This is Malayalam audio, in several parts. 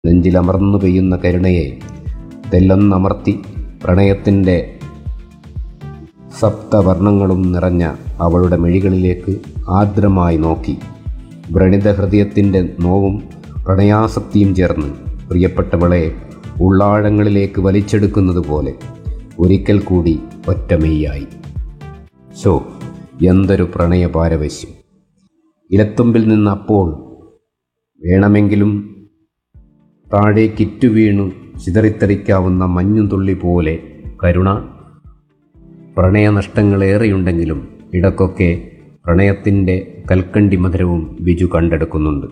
നെഞ്ചിലമർന്നു പെയ്യുന്ന കരുണയെ തെല്ലൊന്നമർത്തി പ്രണയത്തിൻ്റെ സപ്തവർണ്ണങ്ങളും നിറഞ്ഞ അവളുടെ മിഴികളിലേക്ക് ആർദ്രമായി നോക്കി വ്രണിത ഹൃദയത്തിൻ്റെ നോവും പ്രണയാസക്തിയും ചേർന്ന് പ്രിയപ്പെട്ടവളെ ഉള്ളാഴങ്ങളിലേക്ക് വലിച്ചെടുക്കുന്നത് പോലെ ഒരിക്കൽ കൂടി ഒറ്റമെയ്യായി ശോ എന്തൊരു പ്രണയ പാരവശ്യം ഇലത്തുമ്പിൽ നിന്ന് അപ്പോൾ വേണമെങ്കിലും താഴേക്കിറ്റു വീണു ചിതറിത്തെറിക്കാവുന്ന മഞ്ഞുതുള്ളി പോലെ കരുണ പ്രണയനഷ്ടങ്ങളേറെയുണ്ടെങ്കിലും ഇടക്കൊക്കെ പ്രണയത്തിൻ്റെ കൽക്കണ്ടി മധുരവും ബിജു കണ്ടെടുക്കുന്നുണ്ട്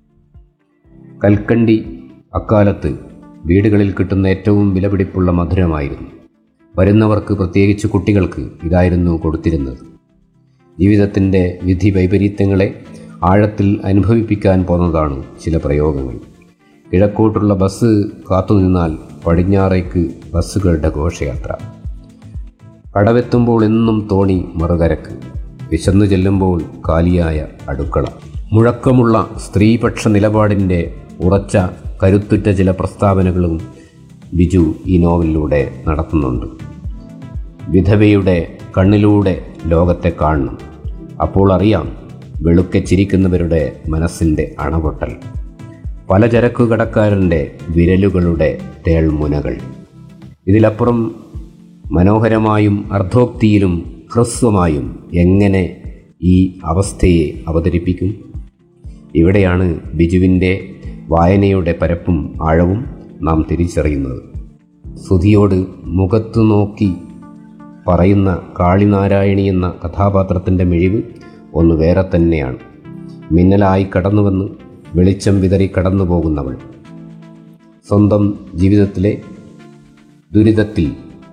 കൽക്കണ്ടി അക്കാലത്ത് വീടുകളിൽ കിട്ടുന്ന ഏറ്റവും വിലപിടിപ്പുള്ള മധുരമായിരുന്നു വരുന്നവർക്ക് പ്രത്യേകിച്ച് കുട്ടികൾക്ക് ഇതായിരുന്നു കൊടുത്തിരുന്നത് ജീവിതത്തിൻ്റെ വിധി വൈപരീത്യങ്ങളെ ആഴത്തിൽ അനുഭവിപ്പിക്കാൻ പോന്നതാണ് ചില പ്രയോഗങ്ങൾ കിഴക്കോട്ടുള്ള ബസ് കാത്തുനിന്നാൽ പടിഞ്ഞാറേക്ക് ബസ്സുകളുടെ ഘോഷയാത്ര കടവെത്തുമ്പോൾ എന്നും തോണി മറുകരക്ക് വിശന്നു ചെല്ലുമ്പോൾ കാലിയായ അടുക്കള മുഴക്കമുള്ള സ്ത്രീപക്ഷ നിലപാടിൻ്റെ ഉറച്ച കരുത്തുറ്റ ചില പ്രസ്താവനകളും ബിജു ഈ നോവലിലൂടെ നടത്തുന്നുണ്ട് വിധവയുടെ കണ്ണിലൂടെ ലോകത്തെ കാണണം അപ്പോൾ അറിയാം വെളുക്കെ ചിരിക്കുന്നവരുടെ മനസ്സിൻ്റെ അണപൊട്ടൽ പലചരക്കു കടക്കാരൻ്റെ വിരലുകളുടെ തേൾമുനകൾ ഇതിലപ്പുറം മനോഹരമായും അർദ്ധോക്തിയിലും ഹ്രസ്വമായും എങ്ങനെ ഈ അവസ്ഥയെ അവതരിപ്പിക്കും ഇവിടെയാണ് ബിജുവിൻ്റെ വായനയുടെ പരപ്പും ആഴവും നാം തിരിച്ചറിയുന്നത് സുധിയോട് മുഖത്തു നോക്കി പറയുന്ന കാളിനാരായണി എന്ന കഥാപാത്രത്തിൻ്റെ മിഴിവ് ഒന്ന് വേറെ തന്നെയാണ് മിന്നലായി കടന്നുവന്ന് വെളിച്ചം വിതറി കടന്നു പോകുന്നവൾ സ്വന്തം ജീവിതത്തിലെ ദുരിതത്തിൽ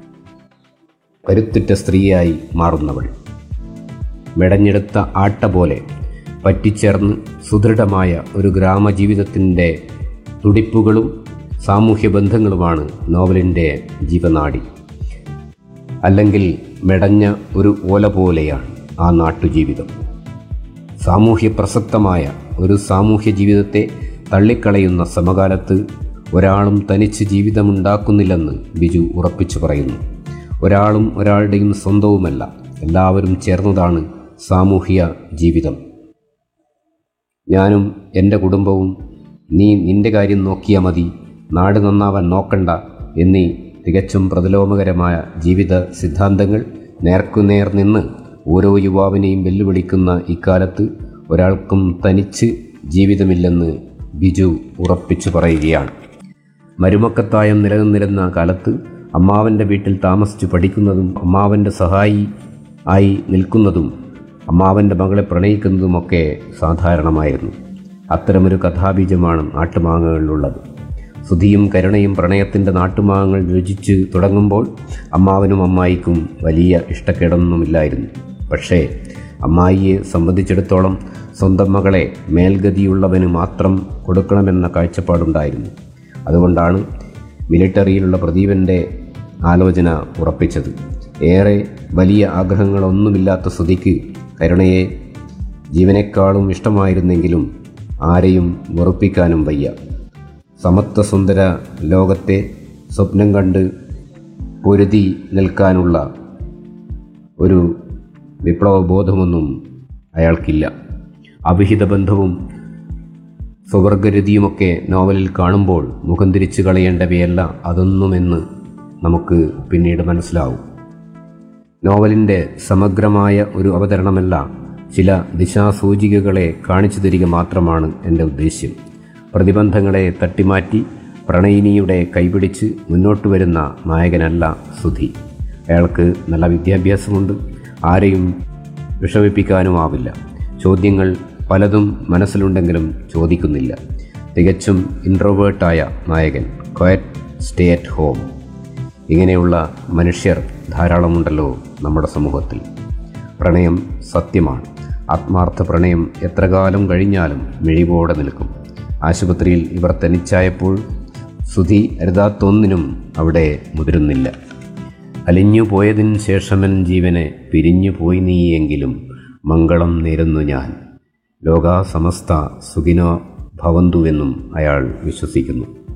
കരുത്തുറ്റ സ്ത്രീയായി മാറുന്നവൾ മെടഞ്ഞെടുത്ത ആട്ട പോലെ പറ്റിച്ചേർന്ന് സുദൃഢമായ ഒരു ഗ്രാമജീവിതത്തിൻ്റെ തുടിപ്പുകളും സാമൂഹ്യ ബന്ധങ്ങളുമാണ് നോവലിൻ്റെ ജീവനാടി അല്ലെങ്കിൽ മെടഞ്ഞ ഒരു ഓല പോലെയാണ് ആ നാട്ടുജീവിതം സാമൂഹ്യ പ്രസക്തമായ ഒരു സാമൂഹ്യ ജീവിതത്തെ തള്ളിക്കളയുന്ന സമകാലത്ത് ഒരാളും തനിച്ച് ജീവിതമുണ്ടാക്കുന്നില്ലെന്ന് ബിജു ഉറപ്പിച്ചു പറയുന്നു ഒരാളും ഒരാളുടെയും സ്വന്തവുമല്ല എല്ലാവരും ചേർന്നതാണ് സാമൂഹ്യ ജീവിതം ഞാനും എൻ്റെ കുടുംബവും നീ നിന്റെ കാര്യം നോക്കിയാൽ മതി നാട് നന്നാവാൻ നോക്കണ്ട എന്നീ തികച്ചും പ്രതിലോമകരമായ ജീവിത സിദ്ധാന്തങ്ങൾ നേർക്കുനേർ നിന്ന് ഓരോ യുവാവിനെയും വെല്ലുവിളിക്കുന്ന ഇക്കാലത്ത് ഒരാൾക്കും തനിച്ച് ജീവിതമില്ലെന്ന് ബിജു ഉറപ്പിച്ചു പറയുകയാണ് മരുമക്കത്തായം നിലനിന്നിരുന്ന കാലത്ത് അമ്മാവൻ്റെ വീട്ടിൽ താമസിച്ച് പഠിക്കുന്നതും അമ്മാവൻ്റെ സഹായി ആയി നിൽക്കുന്നതും അമ്മാവൻ്റെ മകളെ പ്രണയിക്കുന്നതുമൊക്കെ സാധാരണമായിരുന്നു അത്തരമൊരു കഥാബീജമാണ് നാട്ടുമാങ്ങകളിലുള്ളത് സുധിയും കരുണയും പ്രണയത്തിൻ്റെ നാട്ടുമാങ്ങകൾ രുചിച്ച് തുടങ്ങുമ്പോൾ അമ്മാവനും അമ്മായിക്കും വലിയ ഇഷ്ടക്കേടൊന്നുമില്ലായിരുന്നു പക്ഷേ അമ്മായിയെ സംബന്ധിച്ചിടത്തോളം സ്വന്തം മകളെ മേൽഗതിയുള്ളവന് മാത്രം കൊടുക്കണമെന്ന കാഴ്ചപ്പാടുണ്ടായിരുന്നു അതുകൊണ്ടാണ് മിലിട്ടറിയിലുള്ള പ്രദീപൻ്റെ ആലോചന ഉറപ്പിച്ചത് ഏറെ വലിയ ആഗ്രഹങ്ങളൊന്നുമില്ലാത്ത സ്തുതിക്ക് കരുണയെ ജീവനേക്കാളും ഇഷ്ടമായിരുന്നെങ്കിലും ആരെയും വെറുപ്പിക്കാനും വയ്യ സമത്വ സുന്ദര ലോകത്തെ സ്വപ്നം കണ്ട് പൊരുതി നിൽക്കാനുള്ള ഒരു വിപ്ലവബോധമൊന്നും അയാൾക്കില്ല അവിഹിത ബന്ധവും സ്വവർഗരതിയുമൊക്കെ നോവലിൽ കാണുമ്പോൾ മുഖം തിരിച്ചു കളയേണ്ടവയല്ല അതൊന്നുമെന്ന് നമുക്ക് പിന്നീട് മനസ്സിലാവും നോവലിൻ്റെ സമഗ്രമായ ഒരു അവതരണമല്ല ചില ദിശാസൂചികകളെ കാണിച്ചു തരിക മാത്രമാണ് എൻ്റെ ഉദ്ദേശ്യം പ്രതിബന്ധങ്ങളെ തട്ടിമാറ്റി പ്രണയിനിയുടെ കൈപിടിച്ച് മുന്നോട്ട് വരുന്ന നായകനല്ല സുധി അയാൾക്ക് നല്ല വിദ്യാഭ്യാസമുണ്ട് ആരെയും വിഷമിപ്പിക്കാനുമാവില്ല ചോദ്യങ്ങൾ പലതും മനസ്സിലുണ്ടെങ്കിലും ചോദിക്കുന്നില്ല തികച്ചും ഇൻട്രോവേർട്ടായ നായകൻ ക്വയറ്റ് സ്റ്റേ അറ്റ് ഹോം ഇങ്ങനെയുള്ള മനുഷ്യർ ധാരാളമുണ്ടല്ലോ നമ്മുടെ സമൂഹത്തിൽ പ്രണയം സത്യമാണ് ആത്മാർത്ഥ പ്രണയം എത്ര കാലം കഴിഞ്ഞാലും മിഴിവോടെ നിൽക്കും ആശുപത്രിയിൽ ഇവർ തനിച്ചായപ്പോൾ സുധി അരുതാത്തൊന്നിനും അവിടെ മുതിരുന്നില്ല അലിഞ്ഞു പോയതിന് ശേഷമൻ ജീവനെ പിരിഞ്ഞു പോയി നീയെങ്കിലും മംഗളം നേരുന്നു ഞാൻ ലോകാസമസ്ത സുഖിനോ ഭവന്തുവെന്നും അയാൾ വിശ്വസിക്കുന്നു